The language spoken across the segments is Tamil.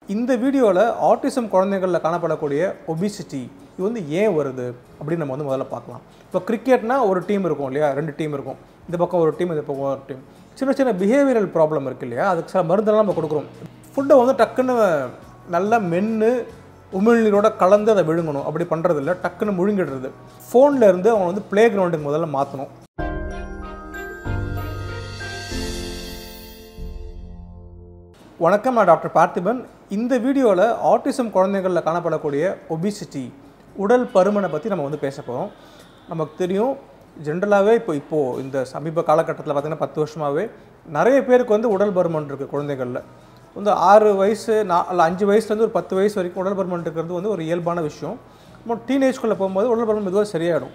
இந்த வீடியோவில் ஆட்டிசம் குழந்தைகளில் காணப்படக்கூடிய ஒபிசிட்டி இது வந்து ஏன் வருது அப்படின்னு நம்ம வந்து முதல்ல பார்க்கலாம் இப்போ கிரிக்கெட்னா ஒரு டீம் இருக்கும் இல்லையா ரெண்டு டீம் இருக்கும் இந்த பக்கம் ஒரு டீம் இந்த பக்கம் ஒரு டீம் சின்ன சின்ன பிஹேவியரல் ப்ராப்ளம் இருக்கு இல்லையா அதுக்கு சில மருந்தெல்லாம் நம்ம கொடுக்குறோம் ஃபுட்டை வந்து டக்குன்னு நல்லா மென்று உமிழ்நீரோட கலந்து அதை விழுங்கணும் அப்படி பண்ணுறது இல்லை டக்குன்னு முழுங்கிடுறது ஃபோனில் இருந்து அவங்க வந்து ப்ளே கிரவுண்டுக்கு முதல்ல மாற்றணும் வணக்கம் நான் டாக்டர் பார்த்திபன் இந்த வீடியோவில் ஆட்டிசம் குழந்தைகளில் காணப்படக்கூடிய ஒபிசிட்டி உடல் பருமனை பற்றி நம்ம வந்து பேச போகிறோம் நமக்கு தெரியும் ஜென்ரலாகவே இப்போ இப்போது இந்த சமீப காலகட்டத்தில் பார்த்திங்கன்னா பத்து வருஷமாகவே நிறைய பேருக்கு வந்து உடல் பருமன் இருக்குது குழந்தைகளில் வந்து ஆறு வயசு நா இல்லை அஞ்சு வயசுலேருந்து ஒரு பத்து வயசு வரைக்கும் உடல் பருமன் இருக்கிறது வந்து ஒரு இயல்பான விஷயம் நம்ம டீனேஜ்குள்ளே போகும்போது உடல் பருமன் மெதுவாக சரியாயிடும்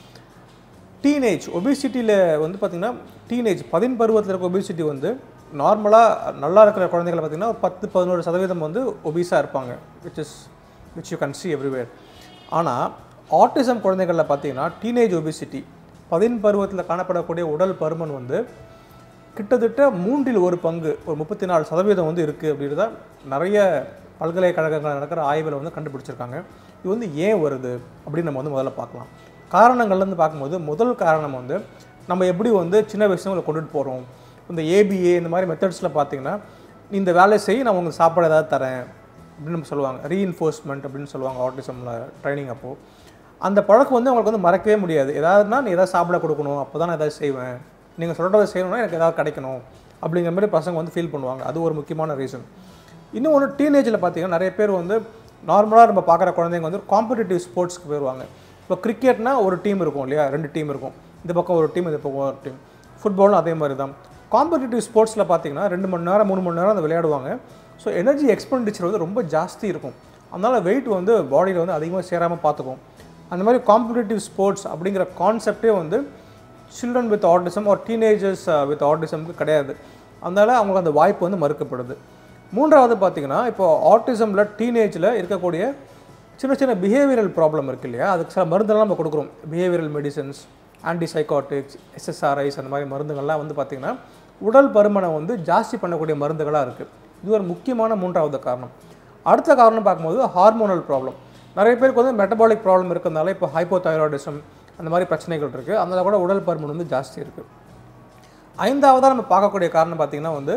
டீனேஜ் ஒபிசிட்டியில் வந்து பார்த்திங்கன்னா டீனேஜ் பதின் பருவத்தில் இருக்க ஒபிசிட்டி வந்து நார்மலாக நல்லா இருக்கிற குழந்தைகளை பார்த்திங்கன்னா ஒரு பத்து பதினோரு சதவீதம் வந்து ஒபிஸாக இருப்பாங்க which is which you can see everywhere ஆனால் ஆட்டிசம் குழந்தைகளில் பார்த்தீங்கன்னா டீனேஜ் ஒபிசிட்டி பதின் பருவத்தில் காணப்படக்கூடிய உடல் பருமன் வந்து கிட்டத்தட்ட மூன்றில் ஒரு பங்கு ஒரு முப்பத்தி நாலு சதவீதம் வந்து இருக்குது அப்படின்றத நிறைய பல்கலைக்கழகங்கள் நடக்கிற ஆய்வில் வந்து கண்டுபிடிச்சிருக்காங்க இது வந்து ஏன் வருது அப்படின்னு நம்ம வந்து முதல்ல பார்க்கலாம் காரணங்கள்லேருந்து பார்க்கும்போது முதல் காரணம் வந்து நம்ம எப்படி வந்து சின்ன வயசுல உங்களை கொண்டுட்டு போகிறோம் இந்த ஏபிஏ இந்த மாதிரி மெத்தட்ஸில் பார்த்தீங்கன்னா நீ இந்த வேலையை செய் நான் உங்களுக்கு சாப்பாடு ஏதாவது தரேன் அப்படின்னு நம்ம சொல்லுவாங்க ரீஇன்ஃபோர்ஸ்மெண்ட் அப்படின்னு சொல்லுவாங்க ஆட்டிசமில் ட்ரைனிங் அப்போது அந்த பழக்கம் வந்து அவங்களுக்கு வந்து மறக்கவே முடியாது ஏதாவதுனா நீ எதாவது சாப்பிட கொடுக்கணும் அப்போ தான் நான் எதாவது செய்வேன் நீங்கள் சொல்கிறத செய்யணும்னா எனக்கு ஏதாவது கிடைக்கணும் அப்படிங்கிற மாதிரி பசங்க வந்து ஃபீல் பண்ணுவாங்க அது ஒரு முக்கியமான ரீசன் இன்னும் ஒன்று டீனேஜில் பார்த்தீங்கன்னா நிறைய பேர் வந்து நார்மலாக நம்ம பார்க்குற குழந்தைங்க வந்து காம்படிட்டிவ் ஸ்போர்ட்ஸ்க்கு போயிடுவாங்க இப்போ கிரிக்கெட்னா ஒரு டீம் இருக்கும் இல்லையா ரெண்டு டீம் இருக்கும் இந்த பக்கம் ஒரு டீம் இந்த பக்கம் ஒரு டீம் ஃபுட்பாலும் அதே மாதிரி தான் காம்படிட்டிவ் ஸ்போர்ட்ஸில் பார்த்தீங்கன்னா ரெண்டு மணி நேரம் மூணு மணி நேரம் அந்த விளையாடுவாங்க ஸோ எனர்ஜி எக்ஸ்பெண்டிச்சர் வந்து ரொம்ப ஜாஸ்தி இருக்கும் அதனால் வெயிட் வந்து பாடியில் வந்து அதிகமாக சேராமல் பார்த்துக்கும் அந்த மாதிரி காம்படிட்டிவ் ஸ்போர்ட்ஸ் அப்படிங்கிற கான்செப்டே வந்து சில்ட்ரன் வித் ஆட்டிசம் ஒரு டீனேஜர்ஸ் வித் ஆட்டிசம்க்கு கிடையாது அதனால் அவங்களுக்கு அந்த வாய்ப்பு வந்து மறுக்கப்படுது மூன்றாவது பார்த்தீங்கன்னா இப்போ ஆட்டிசமில் டீனேஜில் இருக்கக்கூடிய சின்ன சின்ன பிஹேவியரல் ப்ராப்ளம் இருக்கு இல்லையா அதுக்கு சில மருந்தெல்லாம் நம்ம கொடுக்குறோம் பிஹேவியரல் மெடிசன்ஸ் ஆன்டிசைக்காட்டிக்ஸ் எஸ்எஸ்ஆர்ஐஸ் அந்த மாதிரி மருந்துகள்லாம் வந்து பார்த்திங்கன்னா உடல் பருமனை வந்து ஜாஸ்தி பண்ணக்கூடிய மருந்துகளாக இருக்குது இது ஒரு முக்கியமான மூன்றாவது காரணம் அடுத்த காரணம் பார்க்கும்போது ஹார்மோனல் ப்ராப்ளம் நிறைய பேருக்கு வந்து மெட்டபாலிக் ப்ராப்ளம் இருக்கிறதுனால இப்போ ஹைப்போதைராய்டிசம் அந்த மாதிரி பிரச்சனைகள் இருக்குது அதனால கூட உடல் பருமன் வந்து ஜாஸ்தி இருக்குது ஐந்தாவதாக நம்ம பார்க்கக்கூடிய காரணம் பார்த்திங்கன்னா வந்து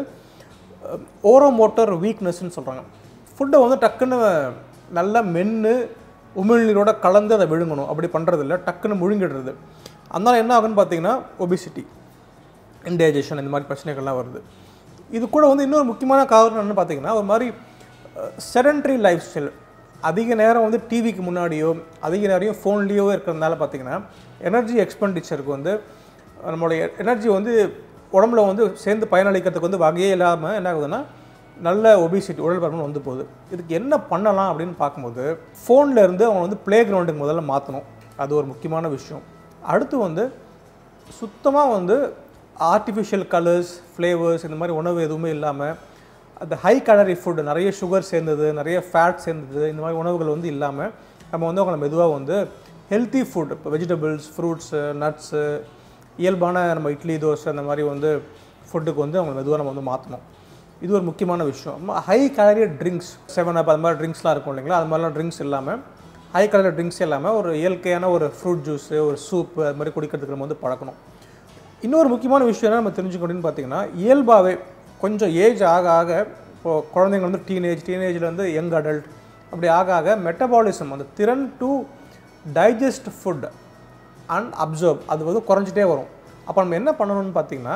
ஓரோமோட்டர் வீக்னஸ்ன்னு சொல்கிறாங்க ஃபுட்டை வந்து டக்குன்னு நல்லா மென்று உமிழ்நீரோட கலந்து அதை விழுங்கணும் அப்படி பண்ணுறது இல்லை டக்குன்னு முழுங்கிடுறது அதனால் என்ன ஆகுன்னு பார்த்தீங்கன்னா ஒபிசிட்டி இன்டைஜஷன் இந்த மாதிரி பிரச்சனைகள்லாம் வருது இது கூட வந்து இன்னொரு முக்கியமான காரணம் என்னன்னு பார்த்தீங்கன்னா ஒரு மாதிரி செடன்ட்ரி லைஃப் ஸ்டைல் அதிக நேரம் வந்து டிவிக்கு முன்னாடியோ அதிக நேரம் ஃபோன்லேயோ இருக்கிறதுனால பார்த்தீங்கன்னா எனர்ஜி எக்ஸ்பெண்டிச்சருக்கு வந்து நம்மளுடைய எனர்ஜி வந்து உடம்புல வந்து சேர்ந்து பயனளிக்கிறதுக்கு வந்து வகையே இல்லாமல் என்ன ஆகுதுன்னா நல்ல ஒபிசிட்டி உடல் பருமன் வந்து போகுது இதுக்கு என்ன பண்ணலாம் அப்படின்னு பார்க்கும்போது ஃபோனில் இருந்து அவங்க வந்து ப்ளே கிரவுண்டுக்கு முதல்ல மாற்றணும் அது ஒரு முக்கியமான விஷயம் அடுத்து வந்து சுத்தமாக வந்து ஆர்டிஃபிஷியல் கலர்ஸ் ஃப்ளேவர்ஸ் இந்த மாதிரி உணவு எதுவுமே இல்லாமல் அந்த ஹை கலரி ஃபுட் நிறைய சுகர் சேர்ந்தது நிறைய ஃபேட் சேர்ந்தது இந்த மாதிரி உணவுகள் வந்து இல்லாமல் நம்ம வந்து அவங்களை மெதுவாக வந்து ஹெல்த்தி ஃபுட் இப்போ வெஜிடபிள்ஸ் ஃப்ரூட்ஸு நட்ஸு இயல்பான நம்ம இட்லி தோசை அந்த மாதிரி வந்து ஃபுட்டுக்கு வந்து அவங்க மெதுவாக நம்ம வந்து மாற்றணும் இது ஒரு முக்கியமான விஷயம் ஹை கலரி ட்ரிங்க்ஸ் செவன் அப் அது மாதிரி ட்ரிங்க்ஸ்லாம் இருக்கும் இல்லைங்களா அது மாதிரிலாம் ட்ரிங்க்ஸ் இல்லாமல் ஹை கலர் ட்ரிங்க்ஸ் இல்லாமல் ஒரு இயற்கையான ஒரு ஃப்ரூட் ஜூஸு ஒரு சூப்பு அது மாதிரி குடிக்கிறதுக்கு நம்ம வந்து பழக்கணும் இன்னொரு முக்கியமான விஷயம் என்ன நம்ம தெரிஞ்சுக்கணும்னு பார்த்தீங்கன்னா இயல்பாகவே கொஞ்சம் ஏஜ் ஆக ஆக இப்போது குழந்தைங்க வந்து டீனேஜ் டீனேஜில் வந்து யங் அடல்ட் அப்படி ஆக ஆக மெட்டபாலிசம் அந்த திறன் to digest food and absorb அது வந்து குறைஞ்சிட்டே வரும் அப்போ நம்ம என்ன பண்ணணும்னு பார்த்தீங்கன்னா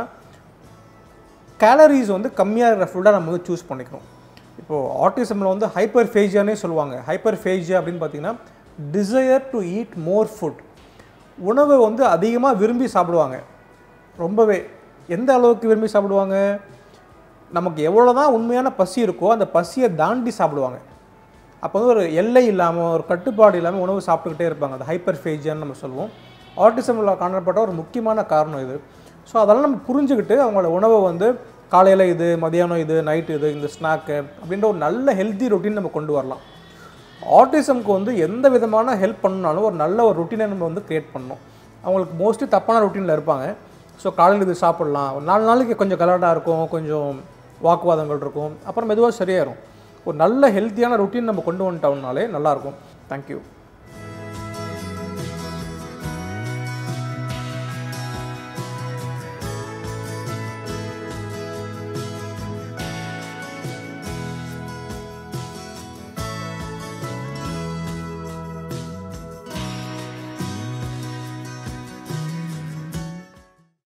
கேலரிஸ் வந்து கம்மியாக இருக்கிற ஃபுட்டாக நம்ம வந்து சூஸ் பண்ணிக்கணும் இப்போது ஆட்டிசமில் வந்து ஹைப்பர் ஃபேஜியானே சொல்லுவாங்க ஹைப்பர் ஃபேஜியா அப்படின்னு பார்த்தீங்கன்னா desire to eat more food உணவை வந்து அதிகமாக விரும்பி சாப்பிடுவாங்க ரொம்பவே எந்த அளவுக்கு விரும்பி சாப்பிடுவாங்க நமக்கு எவ்வளோ தான் உண்மையான பசி இருக்கோ அந்த பசியை தாண்டி சாப்பிடுவாங்க அப்போ வந்து ஒரு எல்லை இல்லாமல் ஒரு கட்டுப்பாடு இல்லாமல் உணவு சாப்பிட்டுக்கிட்டே இருப்பாங்க அது ஹைப்பர் ஃபேஜியான்னு நம்ம சொல்லுவோம் ஆட்டிசமில் காணப்பட்ட ஒரு முக்கியமான காரணம் இது ஸோ அதெல்லாம் நம்ம புரிஞ்சுக்கிட்டு அவங்களோட உணவை வந்து காலையில் இது மதியானம் இது நைட்டு இது இந்த ஸ்நாக்கு அப்படின்ற ஒரு நல்ல ஹெல்த்தி ரொட்டீன் நம்ம கொண்டு வரலாம் ஆட்டிசம்க்கு வந்து எந்த விதமான ஹெல்ப் பண்ணாலும் ஒரு நல்ல ஒரு ரொட்டீனை நம்ம வந்து க்ரியேட் பண்ணணும் அவங்களுக்கு மோஸ்ட்லி தப்பான ரொட்டீனில் இருப்பாங்க ஸோ காலையில் இது சாப்பிட்லாம் ஒரு நாலு நாளைக்கு கொஞ்சம் கலாட்டாக இருக்கும் கொஞ்சம் வாக்குவாதங்கள் இருக்கும் அப்புறம் மெதுவாக சரியாயிரும் ஒரு நல்ல ஹெல்த்தியான ரொட்டீன் நம்ம கொண்டு வந்துட்டோம்னாலே நல்லாயிருக்கும் தேங்க்யூ